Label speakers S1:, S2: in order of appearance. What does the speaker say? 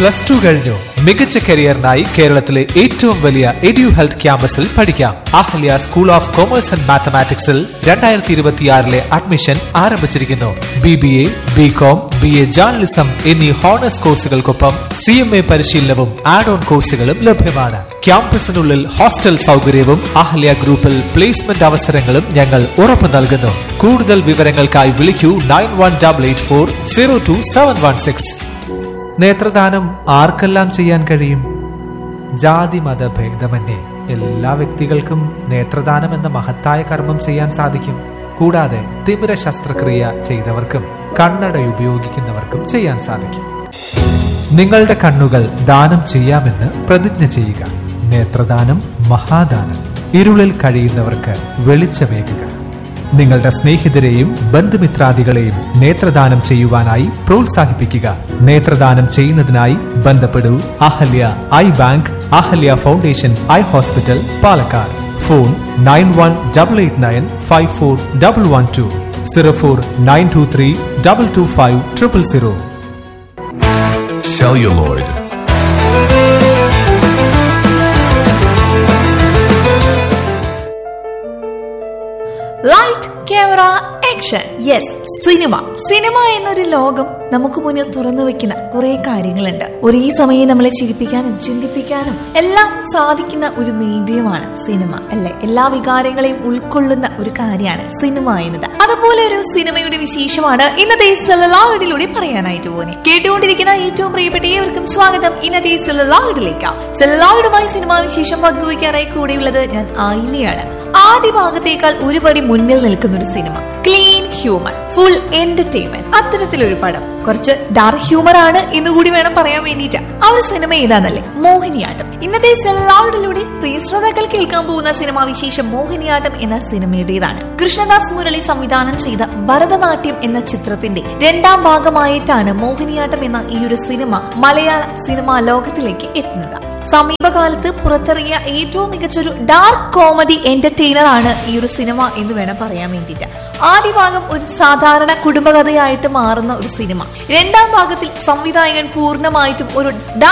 S1: plus two കഴിഞ്ഞു മികച്ച കരിയറിനായി കേരളത്തിലെ ഏറ്റവും വലിയ എഡ്യു ഹെൽത്ത് ക്യാമ്പസിൽ പഠിക്കാം Ahalia school of commerce and മാത്തമാറ്റിക്സിൽ രണ്ടായിരത്തി ഇരുപത്തിയാറിലെ അഡ്മിഷൻ ആരംഭിച്ചിരിക്കുന്നു B B A B com B A journalism എന്നീ ഹോണേഴ്സ് കോഴ്സുകൾക്കൊപ്പം സി എം എ പരിശീലനവും ആഡ് ഓൺ കോഴ്സുകളും ലഭ്യമാണ് ക്യാമ്പസിനുള്ളിൽ ഹോസ്റ്റൽ സൗകര്യവും അഹല്യ ഗ്രൂപ്പിൽ പ്ലേസ്മെന്റ് അവസരങ്ങളും ഞങ്ങൾ ഉറപ്പു നൽകുന്നു കൂടുതൽ വിവരങ്ങൾക്കായി വിളിക്കൂ nine one double eight four zero two seven one six നേത്രദാനം ആർക്കെല്ലാം ചെയ്യാൻ കഴിയും ജാതി മത ഭേദമന്യേ എല്ലാ വ്യക്തികൾക്കും നേത്രദാനം എന്ന മഹത്തായ കർമ്മം ചെയ്യാൻ സാധിക്കും കൂടാതെ തിമിര ശസ്ത്രക്രിയ ചെയ്തവർക്കും കണ്ണട ഉപയോഗിക്കുന്നവർക്കും ചെയ്യാൻ സാധിക്കും നിങ്ങളുടെ കണ്ണുകൾ ദാനം ചെയ്യാമെന്ന് പ്രതിജ്ഞ ചെയ്യുക നേത്രദാനം മഹാദാനം ഇരുളിൽ കഴിയുന്നവർക്ക് വെളിച്ചമേകുക നിങ്ങളുടെ സ്നേഹിതരെയും ബന്ധുമിത്രാദികളെയും നേത്രദാനം ചെയ്യുവാനായി പ്രോത്സാഹിപ്പിക്കുക നേത്രദാനം ചെയ്യുന്നതിനായി ബന്ധപ്പെടൂ Ahalia eye bank Ahalia foundation eye hospital Palakkad phone nine one double eight nine five four double one two zero four nine two three double two five triple zero
S2: celluloid,
S3: light camera action yes cinema cinema എന്നൊരു ലോകം നമുക്ക് മുന്നിൽ തുറന്നു വെക്കുന്ന കുറെ കാര്യങ്ങളുണ്ട് ഒരേ സമയം നമ്മളെ ചിരിപ്പിക്കാനും ചിന്തിപ്പിക്കാനും എല്ലാം സാധിക്കുന്ന ഒരു മീഡിയമാണ് സിനിമ അല്ലെ എല്ലാ വികാരങ്ങളെയും ഉൾക്കൊള്ളുന്ന ഒരു കാര്യമാണ് സിനിമ എന്നത് അതുപോലെ ഒരു സിനിമയുടെ വിശേഷമാണ് ഇന്നത്തെ സെലലാവിഡിലൂടെ പറയാനായിട്ട് പോകുന്നത് കേട്ടുകൊണ്ടിരിക്കുന്ന ഏറ്റവും പ്രിയപ്പെട്ട ഏവർക്കും സ്വാഗതം ഇന്നത്തെ സെലലാവിഡിലേക്ക് സെലലാവിഡുമായി സിനിമാ വിശേഷം പങ്കുവയ്ക്കാനായി കൂടെയുള്ളത് ഞാൻ ആയില്ലയാണ് ആദ്യ ഭാഗത്തേക്കാൾ ഒരുപടി മുന്നിൽ നിൽക്കുന്ന ഒരു cinema clean human full entertainment അത്തരത്തിലൊരു പടം കുറച്ച് ഡാർക്ക് ഹ്യൂമർ ആണ് എന്ന് കൂടി വേണം പറയാൻ വേണ്ടിയിട്ട് ആ ഒരു സിനിമ ഏതാന്നല്ലേ മോഹിനിയാട്ടം ഇന്നത്തെ സെല്ലാഡിലൂടെ പ്രിയ ശ്രോതാക്കൾ കേൾക്കാൻ പോകുന്ന സിനിമാ വിശേഷം മോഹിനിയാട്ടം എന്ന സിനിമയുടേതാണ് കൃഷ്ണദാസ് മുരളി സംവിധാനം ചെയ്ത ഭരതനാട്യം എന്ന ചിത്രത്തിന്റെ രണ്ടാം ഭാഗമായിട്ടാണ് മോഹിനിയാട്ടം എന്ന ഈ ഒരു സിനിമ മലയാള സിനിമാ ലോകത്തിലേക്ക് എത്തുന്നത് സമീപകാലത്ത് പുറത്തിറങ്ങിയ ഏറ്റവും മികച്ചൊരു ഡാർക്ക് കോമഡി എന്റർടൈനർ ആണ് ഈ ഒരു സിനിമ എന്ന് വേണം പറയാൻ വേണ്ടിയിട്ട് ആദ്യ ഭാഗം ഒരു സാധാരണ കുടുംബകഥയായിട്ട് മാറുന്ന ഒരു സിനിമ രണ്ടാം ഭാഗത്തിൽ സംവിധായകൻ പൂർണ്ണമായിട്ടും ഒരു